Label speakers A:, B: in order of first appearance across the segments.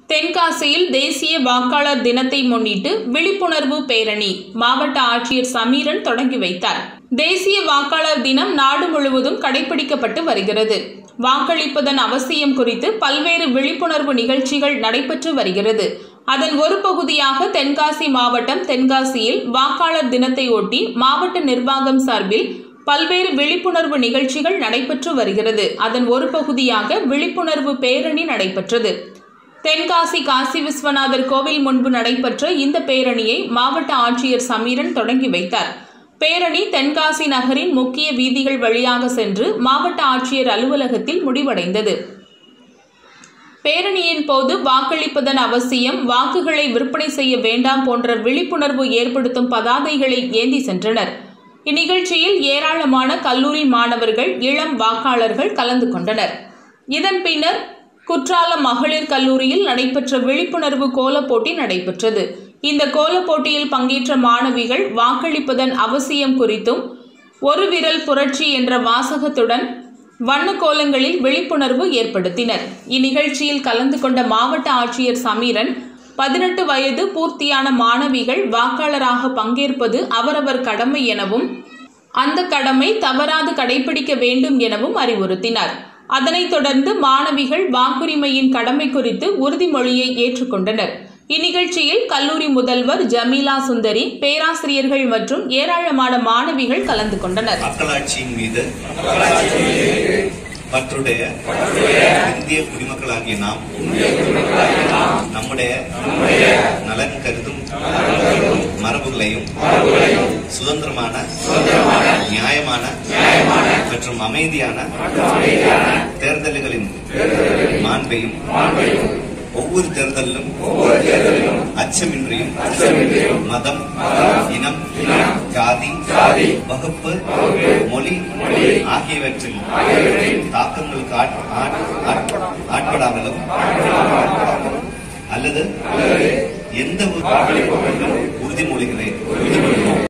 A: தென்காசியில் தேசிய வாக்காளர் தினத்தை முன்னிட்டு விழிப்புணர்வு பேரணி மாவட்ட ஆட்சியர் சமீரன் தொடங்கி வைத்தார் தேசிய வாக்காளர் தினம் நாடு முழுவதும் கடைபிடிக்கப்பட்டு வருகிறது வாக்களிப்பதன் அவசியம் குறித்து பல்வேறு விழிப்புணர்வு நிகழ்ச்சிகள் நடைபெற்று வருகிறது அதன் ஒரு பகுதியாக தென்காசி மாவட்டம் தென்காசியில் வாக்காளர் தினத்தை ஒட்டி மாவட்ட நிர்வாகம் சார்பில் பல்வேறு விழிப்புணர்வு நிகழ்ச்சிகள் நடைபெற்று வருகிறது அதன் ஒரு பகுதியாக விழிப்புணர்வு பேரணி நடைபெற்றது தென்காசி காசி விஸ்வநாதர் கோவில் முன்பு நடைபெற்ற இந்த பேரணியை மாவட்ட ஆட்சியர் சமீரன் தொடங்கி வைத்தார் பேரணி தென்காசி நகரின் முக்கிய வீதிகள் வழியாக சென்று மாவட்ட ஆட்சியர் அலுவலகத்தில் முடிவடைந்தது பேரணியின் போது வாக்களிப்பதன் அவசியம் வாக்குகளை விற்பனை செய்ய வேண்டாம் போன்ற விழிப்புணர்வு ஏற்படுத்தும் பதாதைகளை ஏந்தி சென்றனர் இந்நிகழ்ச்சியில் ஏராளமான கல்லூரி மாணவர்கள் இளம் வாக்காளர்கள் கலந்து கொண்டனர் இதன் பின்னர் குற்றாலம் மகளிர் கல்லூரியில் நடைபெற்ற விழிப்புணர்வு கோலப் போட்டி நடைபெற்றது இந்த கோலப் போட்டியில் பங்கேற்ற மாணவிகள் வாக்களிப்பதன் அவசியம் குறித்தும் ஒரு விரல் புரட்சி என்ற வாசகத்துடன் வண்ண கோலங்களில் விழிப்புணர்வு ஏற்படுத்தினர் இந்நிகழ்ச்சியில் கலந்து கொண்ட மாவட்ட ஆட்சியர் சமீரன் பதினெட்டு வயது பூர்த்தியான மாணவிகள் வாக்காளராக பங்கேற்பது அவரவர் கடமை எனவும் அந்த கடமை தவறாது கடைபிடிக்க வேண்டும் எனவும் அறிவுறுத்தினார் அதனைத் தொடர்ந்து மாணவிகள் வாக்குரிமையின் கடமை குறித்து உறுதிமொழியை ஏற்றுக்கொண்டனர் இந்நிகழ்ச்சியில் கல்லூரி முதல்வர் ஜமீலா சுந்தரி பேராசிரியர்கள் மற்றும் ஏராளமான மாணவிகள் கலந்து கொண்டனர்
B: மக்களாட்சியின் மீது பற்றுடைய இந்திய குடிமக்களாகிய நாம் நம்முடைய நலன் கருதும் மரபுகளையும் சுதந்திரமான நியாயமான மற்றும் அமைதியான தேர்தல்களின் மாண்பையும் ஒவ்வொரு தேர்தலிலும் அச்சமின்றியும் மதம் இனம் ஜாதி வகுப்பு மொழி ஆகியவற்றில் தாக்கங்களுக்கு ஆட்- ஆட்- ஆட்- ஆட்படாமலும் அல்லது எந்த ஒரு உறுதிமொழிகளை உறுதிமொழிகளும்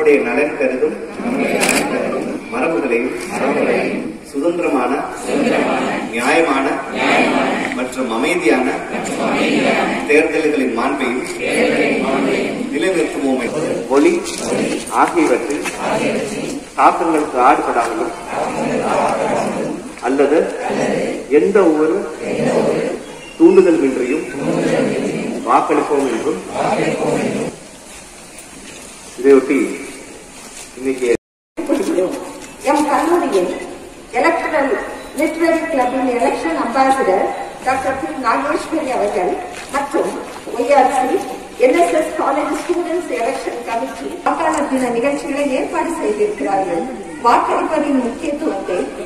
B: நம்முடைய நலன் கருதும் மரபுகளையும் சுதந்திரமான நியாயமான மற்றும் அமைதியான தேர்தல்களின் மாண்பையும் நிலைநிறுத்துவோம் மொழி ஆகியவற்றில் தாக்கங்களுக்கு ஆடுபடாமலும் அல்லது எந்த ஒரு தூண்டுதல்மின்றியும் வாக்களிப்போம் என்றும் இதையொட்டி இன்னைக்கு
C: குறிப்பிடும் எம் கல்லூரியின் எலக்ட்ரல் லிட்ரரி கிளப்பின் election ambassador doctor P Nageswari அவர்கள் மற்றும் YRC NSS college students election committee வாக்காளர் தின நிகழ்ச்சிகளை ஏற்பாடு செய்திருக்கிறார்கள் வாக்களிப்பதின் முக்கியத்துவத்தை